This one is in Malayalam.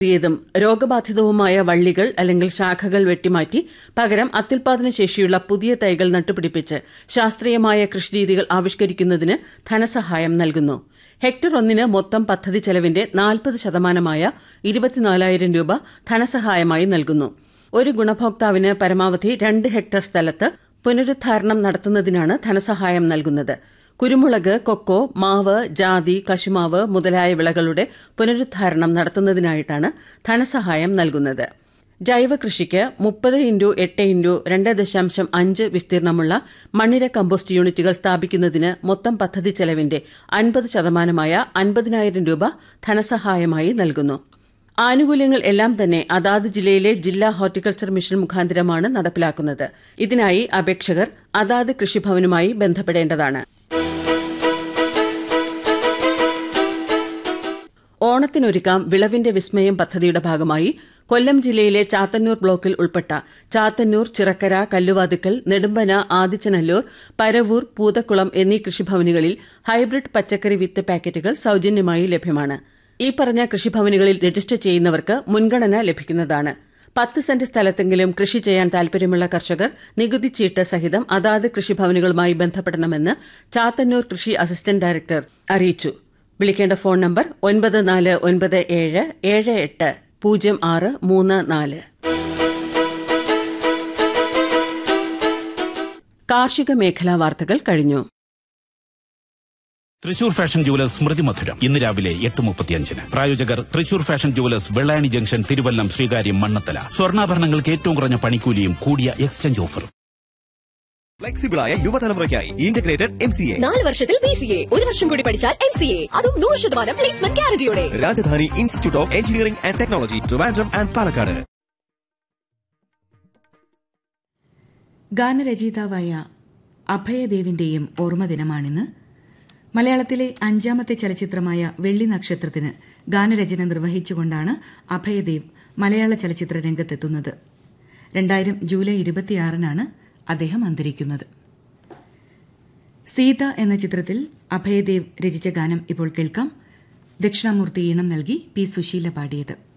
ിയതും രോഗബാധിതവുമായ വള്ളികൾ അല്ലെങ്കിൽ ശാഖകൾ വെട്ടിമാറ്റി പകരം അത്യുൽപാദന ശേഷിയുള്ള പുതിയ തൈകൾ നട്ടുപിടിപ്പിച്ച് ശാസ്ത്രീയമായ കൃഷിരീതികൾ ആവിഷ്കരിക്കുന്നതിന് ധനസഹായം നൽകുന്നു ഹെക്ടർ ഒന്നിന് മൊത്തം പദ്ധതി ചെലവിന്റെ നാൽപ്പത് ശതമാനമായ ഇരുപത്തിനാലായിരം രൂപ ധനസഹായമായി നൽകുന്നു ഒരു ഗുണഭോക്താവിന് പരമാവധി രണ്ട് ഹെക്ടർ സ്ഥലത്ത് പുനരുദ്ധാരണം നടത്തുന്നതിനാണ് ധനസഹായം നൽകുന്നത് കുരുമുളക് കൊക്കോ മാവ് ജാതി കശുമാവ് മുതലായ വിളകളുടെ പുനരുദ്ധാരണം നടത്തുന്നതിനായിട്ടാണ് ധനസഹായം നൽകുന്നത് ജൈവ കൃഷിക്ക് മുപ്പത് ഇൻറ്റു എട്ട് ഇൻറ്റു രണ്ട് ദശാംശം അഞ്ച് വിസ്തീർണമുള്ള മണ്ണിര കമ്പോസ്റ്റ് യൂണിറ്റുകൾ സ്ഥാപിക്കുന്നതിന് മൊത്തം പദ്ധതി ചെലവിന്റെ അൻപത് ശതമാനമായ അൻപതിനായിരം രൂപ ധനസഹായമായി നൽകുന്നു ആനുകൂല്യങ്ങൾ എല്ലാം തന്നെ അതാത് ജില്ലയിലെ ജില്ലാ ഹോർട്ടിക്കൾച്ചർ മിഷൻ മുഖാന്തരമാണ് നടപ്പിലാക്കുന്നത് ഇതിനായി അപേക്ഷകർ അതാത് കൃഷിഭവനുമായി ബന്ധപ്പെടേണ്ടതാണ് ഓണത്തിനൊരുക്കാം വിളവിന്റെ വിസ്മയം പദ്ധതിയുടെ ഭാഗമായി കൊല്ലം ജില്ലയിലെ ചാത്തന്നൂർ ബ്ലോക്കിൽ ഉൾപ്പെട്ട ചാത്തന്നൂർ ചിറക്കര കല്ലുവാതുക്കൽ നെടുമ്പന ആദിച്ചനല്ലൂർ പരവൂർ പൂതക്കുളം എന്നീ കൃഷിഭവനുകളിൽ ഹൈബ്രിഡ് പച്ചക്കറി വിത്ത് പാക്കറ്റുകൾ സൌജന്യമായി ലഭ്യമാണ് ഈ പറഞ്ഞ കൃഷിഭവനുകളിൽ രജിസ്റ്റർ ചെയ്യുന്നവർക്ക് മുൻഗണന ലഭിക്കുന്നതാണ് പത്ത് സെന്റ് സ്ഥലത്തെങ്കിലും കൃഷി ചെയ്യാൻ താൽപര്യമുള്ള കർഷകർ നികുതി ചീട്ട് സഹിതം അതാത് കൃഷിഭവനുകളുമായി ബന്ധപ്പെടണമെന്ന് ചാത്തന്നൂർ കൃഷി അസിസ്റ്റന്റ് ഡയറക്ടർ അറിയിച്ചു വിളിക്കേണ്ട ഫോൺ നമ്പർ ഒൻപത് നാല് ഒൻപത് ഏഴ് ഏഴ് എട്ട് പൂജ്യം ആറ് മൂന്ന് നാല് കാർഷിക മേഖലാ വാർത്തകൾ കഴിഞ്ഞു തൃശൂർ ഫാഷൻ ജുവലേഴ്സ് സ്മൃതി മധുരം ഇന്ന് രാവിലെ എട്ട് മുപ്പത്തിയഞ്ചിന് പ്രായോജകർ Thrissur fashion jewellers Vellayani junction Thiruvallam Sreekaryam Mannanthala സ്വർണ്ണാഭരണങ്ങൾക്ക് ഏറ്റവും കുറഞ്ഞ പണിക്കൂലിയും കൂടിയ എക്സ്ചേഞ്ച് ഓഫറും ഫ്ലെക്സിബിളായ യുവതലമുറയ്ക്കായി ഇന്റഗ്രേറ്റഡ് എം സി എ നാല് വർഷത്തിൽ ബി സി എ ഒരു വർഷം കൂടി പഠിച്ചാൽ എം സി എ അതും നൂറ് ശതമാനം പ്ലേസ്മെന്റ് ഗ്യാരണ്ടിയോടെ Rajadhani institute of engineering and technology Trivandrum and Palakkad ഗാനരചയിതാവായ അഭയദേവിന്റെയും ഓർമ്മദിനമാണിന്ന് മലയാളത്തിലെ അഞ്ചാമത്തെ ചലച്ചിത്രമായ വെള്ളി നക്ഷത്രത്തിന് ഗാനരചന നിർവഹിച്ചുകൊണ്ടാണ് അഭയദേവ് മലയാള ചലച്ചിത്ര രംഗത്തെത്തുന്നത് രണ്ടായിരം ജൂലൈ ഇരുപത്തിയാറിനാണ് അദ്ദേഹം അന്തരിക്കുന്നത് സീത എന്ന ചിത്രത്തിൽ അഭയദേവ് രചിച്ച ഗാനം ഇപ്പോൾ കേൾക്കാം ദക്ഷിണാമൂർത്തി ഈണം നൽകി പി സുശീല പാടിയത്